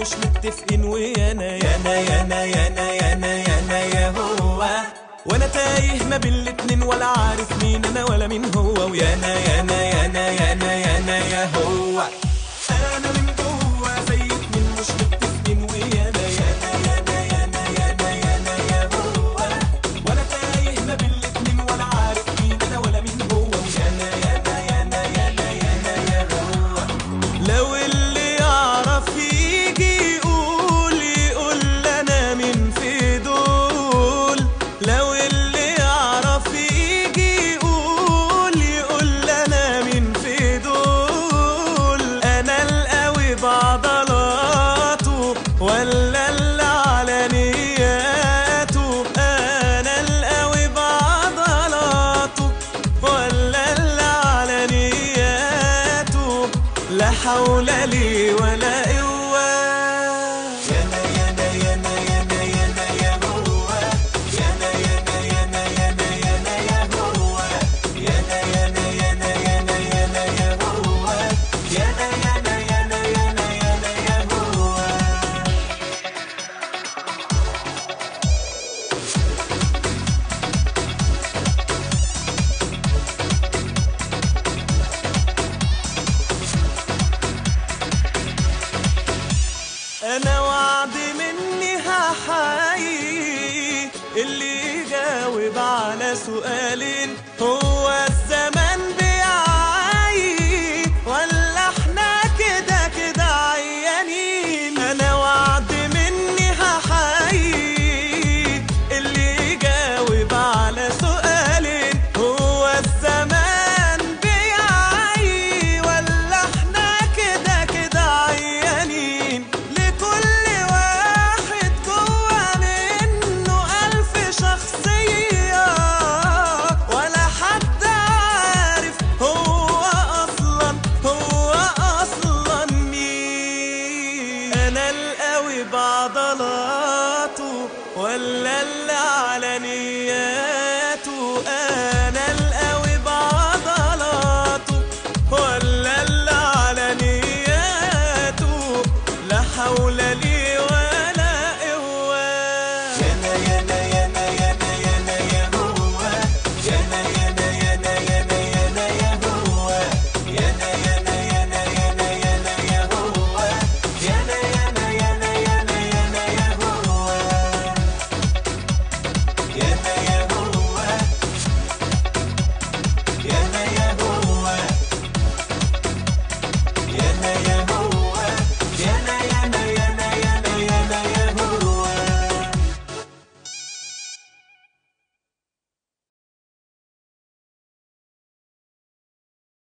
مش متفقين ويانا يانا يانا يانا يانا يانا يا هو وانا تايه ما بين الاتنين ولا عارف مين انا ولا مين هو ويانا يانا يانا يانا يانا يا هو انا من جوه زي اتنين مش متفقين ويانا يانا يانا يانا يانا يانا يا هو وانا تايه ما بين الاتنين ولا عارف مين انا ولا مين هو ويانا يانا يانا يانا يانا يا هو لو اللي يعرف يجي يقول يقول انا من في دول لو اللي يعرف يجي يقول يقول انا من في دول انا القوي بعضلاته ولا اللي على نياته انا القوي بعضلاته ولا اللي على نياته لا حول لي ولا قوة يانا يانا يانا يانا يانا يا هو يانا يانا يانا يانا يانا يا هو يانا يانا يانا يانا يانا يا هو يانا يانا يانا يانا يانا يا هو انا وعد مني هحيي اللي يجاوب على سؤالين هو الزمان بيعي ولا احنا كده كده عيانين انا وعد مني هحيي اللي يجاوب على سؤالين هو الزمان بيعي ولا احنا كده كده عيانين لكل واحد جوا منه ألف شخصية ولا حد عارف هو أصلا هو أصلا مين أنا القوي بعضلاته ولا اللي على نياته أنا القوي بعضلاته ولا اللي على نياته لا حول